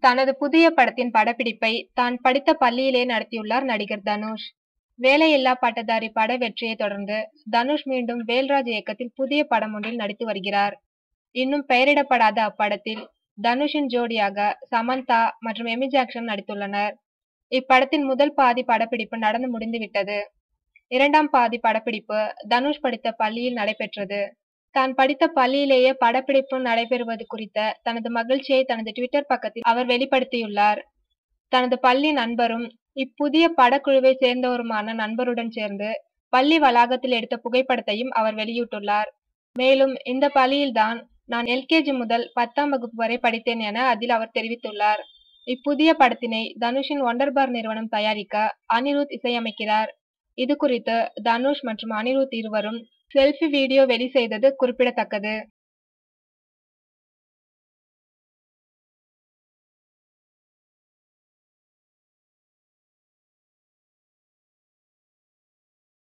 தனது புதிய படத்தின் படப்பிடிப்பை தான் படித்த பள்ளியிலே நடத்தியுள்ளார் நடிகர் தனுஷ் வேலையில்லா பட்டதாரி பட வெற்றியை தொடர்ந்து தனுஷ் மீண்டும் வேல்ராஜ் இயக்கத்தில் புதிய படம் ஒன்றில் நடித்து வருகிறார் இன்னும் பெயரிடப்படாத அப்படத்தில் தனுஷின் ஜோடியாக சமந்தா மற்றும் எமி ஜாக்சன் நடித்துள்ளனர் இப்படத்தின் முதல் பாதி படப்பிடிப்பு நடந்து முடிந்துவிட்டது இரண்டாம் பாதி படப்பிடிப்பு தனுஷ் படித்த பள்ளியில் நடைபெற்றது தான் படித்த பள்ளியிலேயே படப்பிடிப்பு நடைபெறுவது குறித்த தனது மகிழ்ச்சியை தனது ட்விட்டர் பக்கத்தில் அவர் வெளிப்படுத்தியுள்ளார் தனது பள்ளி நண்பரும் இப்புதிய படக்குழுவை சேர்ந்தவருமான நண்பருடன் சேர்ந்து பள்ளி வளாகத்தில் எடுத்த புகைப்படத்தையும் அவர் வெளியிட்டுள்ளார் மேலும் இந்த பள்ளியில்தான் நான் எல்கேஜி முதல் பத்தாம் வகுப்பு வரை படித்தேன் என அதில் அவர் தெரிவித்துள்ளார் இப்புதிய படத்தினை தனுஷின் ஒண்டர்பார் நிறுவனம் தயாரிக்க அனிருத் இசையமைக்கிறார் இது குறித்து தனுஷ் மற்றும் அனிருத் இருவரும் செல்ஃபி வீடியோ வெளி செய்தது குறிப்பிடத்தக்கது